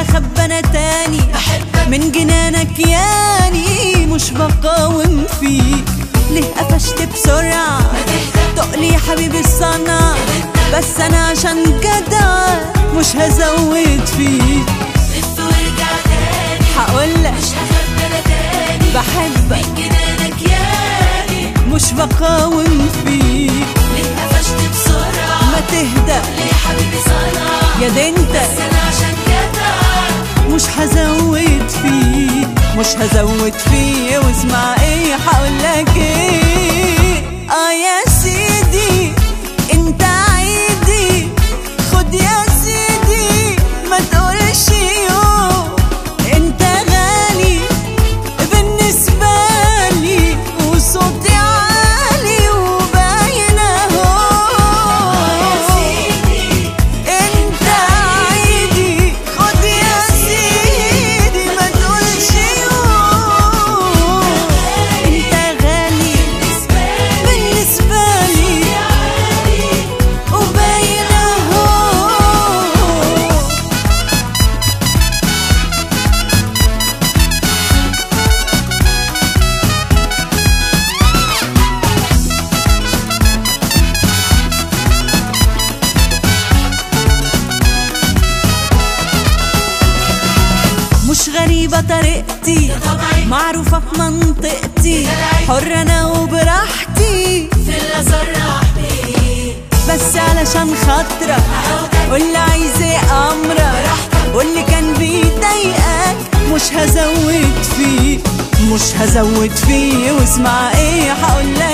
هخبى انا تاني بحبك من جنانك ياني مش بقاوم فيك ليه قفشت بسرعة تقلي يا حبيبي الصنع بس انا عشان جدع مش هزود فيك لف وارجع تاني هقولك مش هخبى انا تاني بحبك من جنانك ياني مش بقاوم فيك ليه قفشت بسرعة ما تهدى ليه يا حبيبي صنع يا ده انت بس انا عشان جدع مش هزود فيه مش هزود فيه واسمع ايه هقولك ايه اه يا سيدي انت عيدي خد يا سيدي ما تقولش يوم انت غالي بالنسبة لي وصوتي عالي وباين اهو يا سيدي انت عيدي خد يا سيدي ما تقولش يوم انت غالي بالنسبة لي وباين اهو مش غريبة طريقتي طبعي. معروفة في منطقتي حرة أنا وبراحتي في اللي صرح بيه بس علشان خاطرك واللي عايز أمرك واللي كان بيضايقك مش هزود فيه مش هزود فيه واسمع ايه هقولك